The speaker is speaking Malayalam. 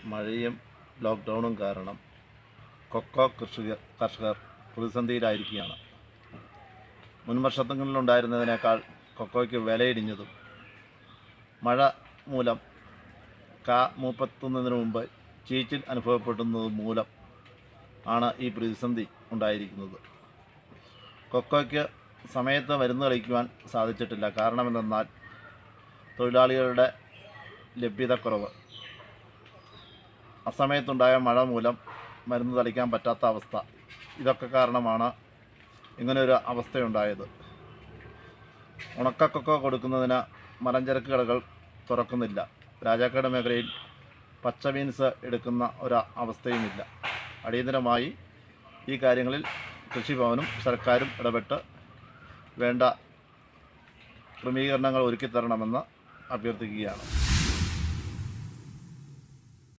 മഴയും ലോക്ക്ഡൗണും കാരണം കൊക്കോ കർഷക കർഷകർ പ്രതിസന്ധിയിലായിരിക്കുകയാണ് മുൻ വർഷങ്ങളിലുണ്ടായിരുന്നതിനേക്കാൾ കൊക്കോയ്ക്ക് വിലയിടിഞ്ഞതും മഴ മൂലം കാ മൂപ്പത്തുന്നതിന് മുമ്പ് ചീച്ചിൽ അനുഭവപ്പെടുന്നത് മൂലം ആണ് ഈ പ്രതിസന്ധി ഉണ്ടായിരിക്കുന്നത് കൊക്കോയ്ക്ക് സമയത്ത് മരുന്ന് കളിക്കുവാൻ സാധിച്ചിട്ടില്ല കാരണമെന്തെന്നാൽ തൊഴിലാളികളുടെ ലഭ്യതക്കുറവ് അസമയത്തുണ്ടായ മഴ മൂലം മരുന്ന് തളിക്കാൻ പറ്റാത്ത അവസ്ഥ ഇതൊക്കെ കാരണമാണ് ഇങ്ങനൊരു അവസ്ഥയുണ്ടായത് ഉണക്കക്കൊക്കെ കൊടുക്കുന്നതിന് മലഞ്ചരക്ക് കടകൾ തുറക്കുന്നില്ല രാജാക്കാട് മേഖലയിൽ പച്ച ബീൻസ് എടുക്കുന്ന ഒരു അവസ്ഥയുമില്ല അടിയന്തരമായി ഈ കാര്യങ്ങളിൽ കൃഷിഭവനും സർക്കാരും ഇടപെട്ട് വേണ്ട ക്രമീകരണങ്ങൾ ഒരുക്കി തരണമെന്ന് അഭ്യർത്ഥിക്കുകയാണ്